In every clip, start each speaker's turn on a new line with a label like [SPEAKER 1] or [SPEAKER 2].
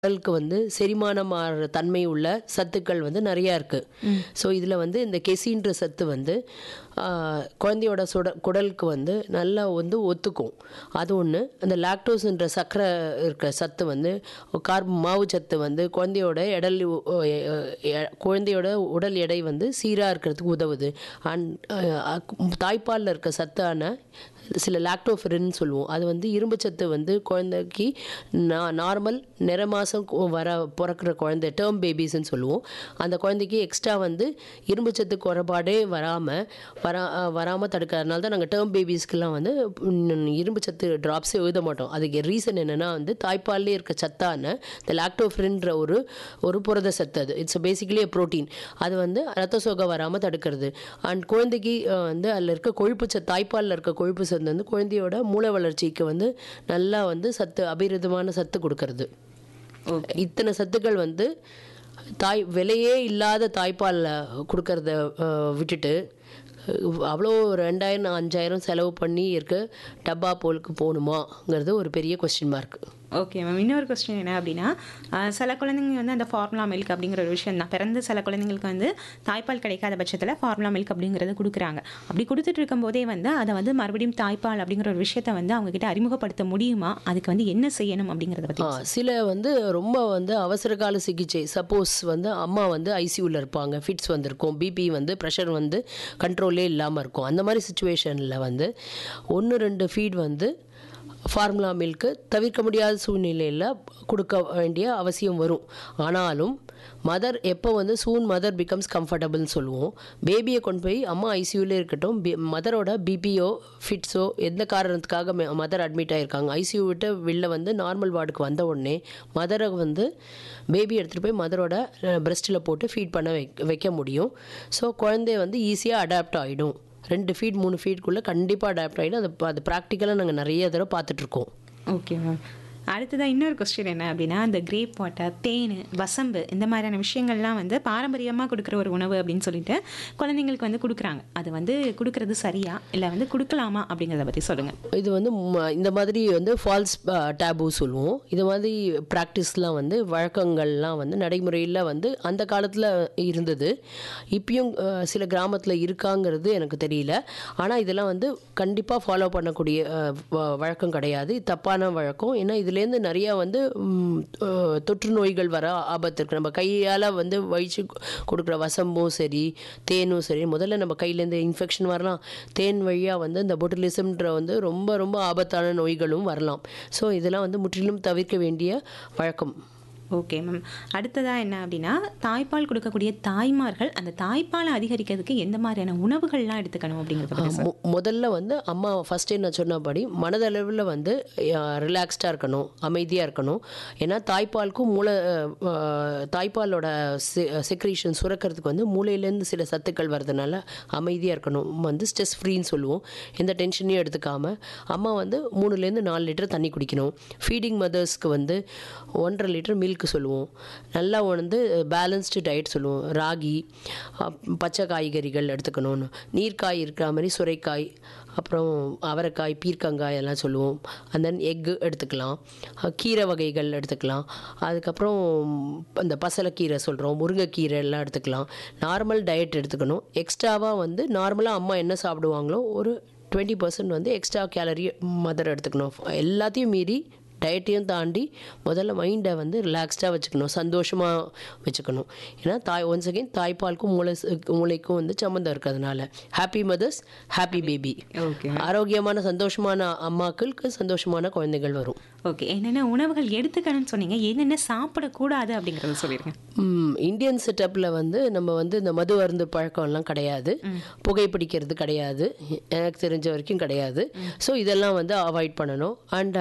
[SPEAKER 1] உடலுக்கு வந்து செரிமானமாகிற தன்மை உள்ள சத்துக்கள் வந்து நிறையா இருக்குது ஸோ இதில் வந்து இந்த கெசின்ற சத்து வந்து ஆ, குழந்தையோட சுட குடலுக்கு வந்து நல்லா வந்து ஒத்துக்கும் அது ஒன்று அந்த லாக்டோஸ்ன்ற சர்க்கரை இருக்கிற சத்து வந்து கார்பு மாவு சத்து வந்து குழந்தையோட எடல் குழந்தையோட உடல் எடை வந்து சீராக இருக்கிறதுக்கு உதவுது அண்ட் தாய்ப்பாலில் இருக்க சத்தான சில லாக்டோஃபெரின் சொல்லுவோம் அது வந்து இரும்பு சத்து வந்து குழந்தைக்கு நா நார்மல் நிற மாதம் வர பிறக்கிற குழந்தை டேர்ம் பேபிஸ்ன்னு சொல்லுவோம் அந்த குழந்தைக்கு எக்ஸ்ட்ரா வந்து இரும்பு சத்து குறைபாடே வராமல் வரா வராமல் தடுக்கிறதுனால தான் நாங்கள் டேர்ம் பேபிஸ்க்கெலாம் வந்து ம், இரும்பு சத்து ட்ராப்ஸே எழுத மாட்டோம் அதுக்கு ரீசன் என்னென்னா வந்து தாய்ப்பால்லே இருக்க சத்தான இந்த லாக்டோஃபெரின்ற ஒரு ஒரு புரத சத்து அது இட்ஸ் பேசிக்கலி ப்ரோட்டீன் அது வந்து ரத்த சோகை வராமல் தடுக்கிறது அண்ட் குழந்தைக்கு அஹ், வந்து அதில் இருக்க கொழுப்பு சத்து தாய்ப்பாலில் இருக்க கொழுப்பு சத்து வந்து குழந்தையோட மூளை வளர்ச்சிக்கு வந்து நல்லா வந்து சத்து அபிரிதமான சத்து கொடுக்கறது
[SPEAKER 2] ஓகே
[SPEAKER 1] இத்தனை சத்துக்கள் வந்து தாய் விலையே இல்லாத தாய்ப்பாலில் கொடுக்கறத அஹ், விட்டுட்டு அஹ், அவ்வளோ ரெண்டாயிரம் அஞ்சாயிரம் செலவு பண்ணி இருக்க டப்பா போலுக்கு போகணுமாங்கிறது ஒரு பெரிய கொஸ்டின் மார்க்
[SPEAKER 2] ஓகே மேம் இன்னொரு கொஸ்டின் என்ன அப்படின்னா ஆஹ், சில குழந்தைங்க வந்து அந்த ஃபார்முலா மில்க் அப்படிங்கிற ஒரு விஷயம் தான் பிறந்த சில குழந்தைங்களுக்கு வந்து தாய்ப்பால் கிடைக்காத பட்சத்தில் ஃபார்முலா மில்க் அப்படிங்கிறத கொடுக்குறாங்க அப்படி கொடுத்துட்டு இருக்கும்போதே வந்து அதை வந்து மறுபடியும் தாய்ப்பால் அப்படிங்கிற ஒரு விஷயத்தை வந்து அவங்க கிட்ட அறிமுகப்படுத்த முடியுமா அதுக்கு வந்து என்ன செய்யணும் அப்படிங்கிறத பற்றி
[SPEAKER 1] ஆ, சில வந்து ரொம்ப வந்து அவசர கால சிகிச்சை சப்போஸ் வந்து அம்மா வந்து ஐசியூவில் இருப்பாங்க ஃபிட்ஸ் வந்திருக்கும் பிபி வந்து ப்ரெஷர் வந்து கண்ட்ரோலே இல்லாமல் இருக்கும் அந்த மாதிரி சுச்சுவேஷனில் வந்து ஒன்று ரெண்டு ஃபீட் வந்து ஃபார்முலா மில்க்கு தவிர்க்க முடியாத சூழ்நிலையில் கொடுக்க வேண்டிய அவசியம் வரும் ஆனாலும் மதர் எப்போ வந்து சூன் மதர் பிகம்ஸ் கம்ஃபர்டபுள்னு சொல்லுவோம் பேபியை கொண்டு போய் அம்மா ஐசியூலே இருக்கட்டும் மதரோட பிபிஓ ஃபிட்ஸோ எந்த காரணத்துக்காக மதர் அட்மிட் ஆகிருக்காங்க ஐசியூ விட்டு வெளில வந்து நார்மல் வார்டுக்கு வந்த உடனே மதரை வந்து பேபி எடுத்துகிட்டு போய் மதரோட பிரஸ்ட்டில் போட்டு ஃபீட் பண்ண வைக்க வைக்க முடியும் ஸோ குழந்தை வந்து ஈஸியாக அடாப்ட் ஆகிடும் ரெண்டு ஃபீட் மூணு ஃபீட்குள்ளே கண்டிப்பாக அடாப்ட் ஆகிடும் அது அது ப்ராக்டிக்கலாக நாங்கள் நிறைய தடவை பார்த்துட்ருக்கோம்
[SPEAKER 2] ஓகே மேம் அடுத்ததாக இன்னொரு கொஸ்டின் என்ன அப்படின்னா இந்த கிரேப் வாட்டர் தேன் வசம்பு இந்த மாதிரியான விஷயங்கள்லாம் வந்து பாரம்பரியமாக கொடுக்குற ஒரு உணவு அப்படின்னு சொல்லிட்டு குழந்தைங்களுக்கு வந்து கொடுக்குறாங்க அது வந்து கொடுக்கறது சரியா இல்லை வந்து கொடுக்கலாமா அப்படிங்கிறத பற்றி சொல்லுங்கள்
[SPEAKER 1] இது வந்து ம- இந்த மாதிரி வந்து ஃபால்ஸ் டேபு சொல்லுவோம் இது மாதிரி ப்ராக்டிஸ்லாம் வந்து வழக்கங்கள்லாம் வந்து நடைமுறையில் வந்து அந்த காலத்தில் இருந்தது இப்பயும் அஹ், சில கிராமத்தில் இருக்காங்கிறது எனக்கு தெரியல ஆனால் இதெல்லாம் வந்து கண்டிப்பாக ஃபாலோ பண்ணக்கூடிய அஹ், வ- வழக்கம் கிடையாது இது தப்பான வழக்கம் ஏன்னா இதுலேருந்து நிறையா வந்து ம், அஹ், தொற்று நோய்கள் வர ஆபத்து இருக்குது நம்ம கையால் வந்து வயிற்று கொடுக்குற வசம்பும் சரி தேனும் சரி முதல்ல நம்ம கையிலேருந்து இன்ஃபெக்ஷன் வரலாம் தேன் வழியாக வந்து இந்த பொட்டுலிசம்ன்ற வந்து ரொம்ப ரொம்ப ஆபத்தான நோய்களும் வரலாம் ஸோ இதெல்லாம் வந்து முற்றிலும் தவிர்க்க வேண்டிய வழக்கம்
[SPEAKER 2] ஓகே மேம் அடுத்ததாக என்ன அப்படின்னா தாய்ப்பால் கொடுக்கக்கூடிய தாய்மார்கள் அந்த தாய்ப்பாலை அதிகரிக்கிறதுக்கு எந்த மாதிரியான உணவுகள்லாம் எடுத்துக்கணும் அப்படிங்கிறத பற்றி
[SPEAKER 1] மு- முதல்ல வந்து அம்மா ஃபஸ்ட்டே நான் சொன்னபடி மனதளவில் வந்து ரிலாக்ஸ்டாக இருக்கணும் அமைதியாக இருக்கணும் ஏன்னா தாய்ப்பாலுக்கும் மூளை அஹ், தாய்ப்பாலோட செக்ரீஷன் சுரக்கிறதுக்கு வந்து மூளையிலேருந்து சில சத்துக்கள் வரதுனால அமைதியாக இருக்கணும் வந்து ஸ்ட்ரெஸ் ஃப்ரீன்னு சொல்லுவோம் எந்த டென்ஷனையும் எடுத்துக்காமல் அம்மா வந்து மூணுலேருந்து நாலு லிட்டர் தண்ணி குடிக்கணும் ஃபீடிங் மதர்ஸ்க்கு வந்து ஒன்றரை லிட்டர் மில்க் சொல்லுவோம் நல்லா வந்து பேலன்ஸ்டு டயட் சொல்லுவோம் ராகி அப்- பச்சை காய்கறிகள் எடுத்துக்கணும்னு நீர்க்காய் இருக்கிற மாதிரி சுரைக்காய் அப்புறம் அவரைக்காய் பீர்க்கங்காய் எல்லாம் சொல்லுவோம் and then எக்கு எடுத்துக்கலாம் அஹ் கீரை வகைகள் எடுத்துக்கலாம் அதுக்கப்புறம் அந்த பசலைக்கீரை சொல்கிறோம் முருங்கைக்கீரை எல்லாம் எடுத்துக்கலாம் நார்மல் டயட் எடுத்துக்கணும் எக்ஸ்ட்ராவாக வந்து நார்மலாக அம்மா என்ன சாப்பிடுவாங்களோ ஒரு டுவெண்ட்டி பர்சன்ட் வந்து எக்ஸ்ட்ரா கேலரி மதர் எடுத்துக்கணும் எல்லாத்தையும் மீறி டயட்டையும் தாண்டி முதல்ல மைண்டை வந்து ரிலாக்ஸ்டாக வச்சுக்கணும் சந்தோஷமாக வச்சுக்கணும் ஏன்னா தாய் ஒன்ஸ் அகைன் தாய்ப்பாலுக்கும் மூளை ச- மூளைக்கும் வந்து சம்மந்தம் இருக்கிறதுனால happy mothers happy baby
[SPEAKER 2] okay
[SPEAKER 1] ஆரோக்கியமான சந்தோஷமான அம்மாக்களுக்கு சந்தோஷமான குழந்தைகள் வரும்
[SPEAKER 2] ஓகே என்னென்ன உணவுகள் எடுத்துக்கணும்னு சொன்னீங்க என்னென்ன சாப்பிடக்கூடாது அப்படிங்கிறத சொல்லிடுங்க
[SPEAKER 1] ம், இந்தியன் செட்டப்பில் வந்து நம்ம வந்து இந்த மது அருந்து பழக்கம்லாம் கிடையாது புகைப்பிடிக்கிறது கிடையாது எனக்கு தெரிஞ்ச வரைக்கும் கிடையாது ஸோ இதெல்லாம் வந்து அவாய்ட் பண்ணணும் அண்ட்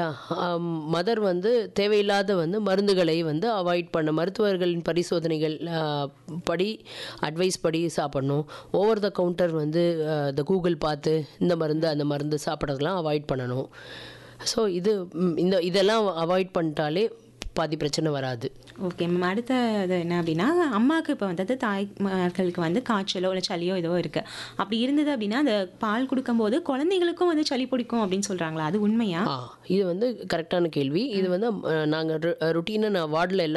[SPEAKER 1] மதர் வந்து தேவையில்லாத வந்து மருந்துகளை வந்து அவாய்ட் பண்ண மருத்துவர்களின் பரிசோதனைகள் ஆ, படி அட்வைஸ் படி சாப்பிடணும் ஓவர் த கவுண்டர் வந்து இந்த கூகுள் பார்த்து இந்த மருந்து அந்த மருந்து சாப்பிட்றதெல்லாம் அவாய்ட் பண்ணணும் ஸோ இது ம், இந்த இதெல்லாம் அவாய்ட் பண்ணிட்டாலே பாதி பிரச்சனை வராது
[SPEAKER 2] ஓகே மேம் அடுத்தது என்ன அப்படின்னா அம்மாவுக்கு இப்போ வந்தது தாய்மார்களுக்கு வந்து காய்ச்சலோ இல்லை சளியோ ஏதோ இருக்குது அப்படி இருந்தது அப்படின்னா அந்த பால் கொடுக்கும்போது குழந்தைங்களுக்கும் வந்து சளி பிடிக்கும் அப்படின்னு சொல்கிறாங்களா அது உண்மையா
[SPEAKER 1] ஆ இது வந்து கரெக்டான கேள்வி இது வந்து நாங்கள் ருட்டீனாக நான் வார்டில் எல்லா